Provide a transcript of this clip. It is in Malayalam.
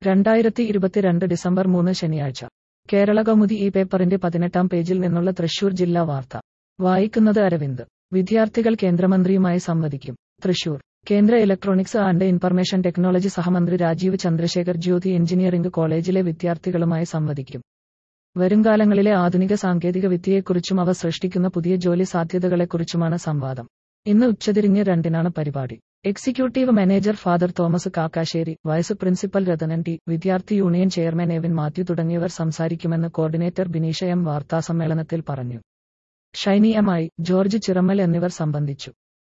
രണ്ടായിരത്തി ഇരുപത്തിരണ്ട് ഡിസംബർ മൂന്ന് ശനിയാഴ്ച കേരള കൗമുദി ഈ പേപ്പറിന്റെ പതിനെട്ടാം പേജിൽ നിന്നുള്ള തൃശൂർ ജില്ലാ വാർത്ത വായിക്കുന്നത് അരവിന്ദ് വിദ്യാർത്ഥികൾ കേന്ദ്രമന്ത്രിയുമായി സംവദിക്കും തൃശൂർ കേന്ദ്ര ഇലക്ട്രോണിക്സ് ആൻഡ് ഇൻഫർമേഷൻ ടെക്നോളജി സഹമന്ത്രി രാജീവ് ചന്ദ്രശേഖർ ജ്യോതി എഞ്ചിനീയറിംഗ് കോളേജിലെ വിദ്യാർത്ഥികളുമായി സംവദിക്കും വരുംകാലങ്ങളിലെ ആധുനിക സാങ്കേതിക വിദ്യയെക്കുറിച്ചും അവ സൃഷ്ടിക്കുന്ന പുതിയ ജോലി സാധ്യതകളെക്കുറിച്ചുമാണ് സംവാദം ഇന്ന് ഉച്ചതിരിഞ്ഞ് രണ്ടിനാണ് പരിപാടി executive manager father Thomas Kakkassery vice principal Rathanan T വിദ്യാർത്ഥി യൂണിയൻ ചെയർമാൻ എവിൻ മാത്യു തുടങ്ങിയവർ സംസാരിക്കുമെന്ന് കോർഡിനേറ്റർ ബിനീഷ എം വാർത്താസമ്മേളനത്തിൽ പറഞ്ഞു Shiny M I George Chirammal എന്നിവർ സംബന്ധിച്ചു